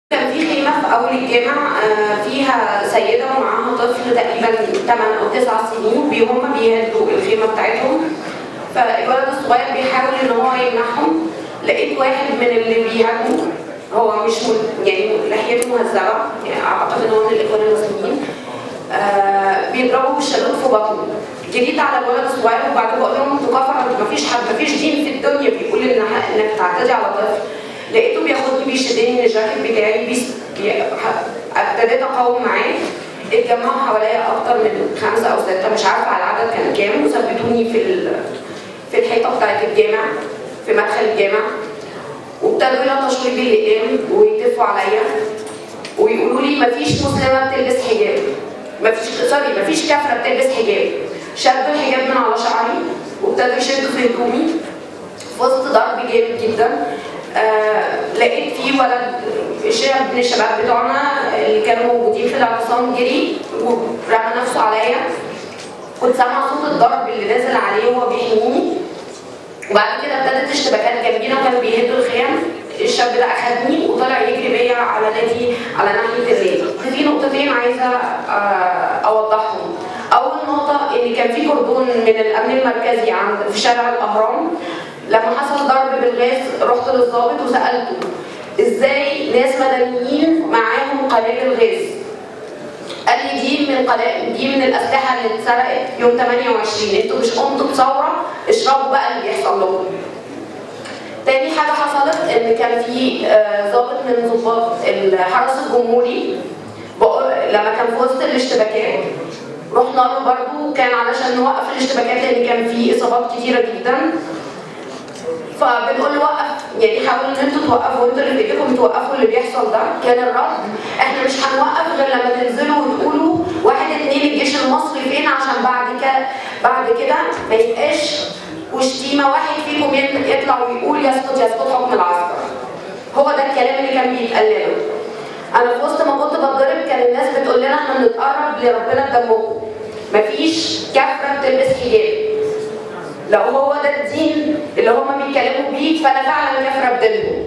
كان في خيمة في أول الجامع آه، فيها سيدة ومعاها طفل تقريبا 8 أو 9 سنين بي- هم بيهدوا الخيمة بتاعتهم فالولد الصغير بيحاول إن هو يمنعهم لقيت واحد من اللي بيهاجموا هو مش م- يعني لحيته مهذبة يعني أعتقد إن هو من الإخوان المسلمين آه، بيضربوا بالشلوت في بطنه جريت على الولد الصغير وبعد بقول لهم انتوا كفر مفيش حد مفيش دين في الدنيا بيقول ان انك تعتدي على طفل لقيته بياخدني بيشدني من الجاكيت بتاعي بيس... بي... ح- ابتديت اقاوم معاه اتجمعوا حواليا اكتر من خمسه او سته مش عارفه على العدد كان كام وثبتوني في ال... في الحيطه بتاعت الجامع في مدخل الجامع وابتدوا يلطشوا لي بالاقلام ويتفوا عليا ويقولوا لي مفيش مسلمه بتلبس حجاب مفيش سوري مفيش كافره بتلبس حجاب شدوا الحجاب من على شعري وابتدوا يشدوا في هدومي في وسط ضرب جامد جدا آه لقيت في ولد شاب من الشباب بتوعنا اللي كانوا موجودين في الاعتصام جري ورمى نفسه عليا كنت سامعه صوت الضرب اللي نازل عليه وهو بيحميني وبعد كده ابتدت اشتباكات جنبينا وكانوا بيهدوا الخيام الشاب ده اخدني وطلع يجري بيا على نادي على ناحيه النادي في نقطتين عايزه آه، اوضحهم اول نقطه ان كان في كردون من الامن المركزي عند في شارع الاهرام لما حصل ضرب بالغاز رحت للضابط وسالته ازاي ناس مدنيين معاهم قنابل غاز قال لي دي من قلا... دي من الاسلحه اللي اتسرقت يوم 28 انتوا مش قمتوا بثوره اشربوا بقى اللي بيحصل لكم تاني حاجه حصلت ان كان في آه، ضابط من ضباط الحرس الجمهوري بقول لما كان في وسط الاشتباكات رحنا له برضه كان علشان نوقف الاشتباكات لان كان في اصابات كتيره جدا فبنقول له وقف يعني حاولوا ان انتوا توقفوا انتوا اللي في ايديكم توقفوا اللي بيحصل ده كان الرد احنا مش هنوقف غير لما تنزلوا وتقولوا واحد اتنين الجيش المصري فين عشان بعد كده بعد كده ما يبقاش وشتيمه واحد فيكم يط- يطلع ويقول يسقط يسقط حكم العسكر هو ده الكلام اللي كان بيتقال لنا انا في وسط ما كنت بتضرب كان الناس بتقول لنا احنا بنتقرب لربنا بدمكم مفيش كافره بتلبس حجاب لو هو ده الدين اللي هم بيتكلموا بيه فانا فعلا كافره بدينهم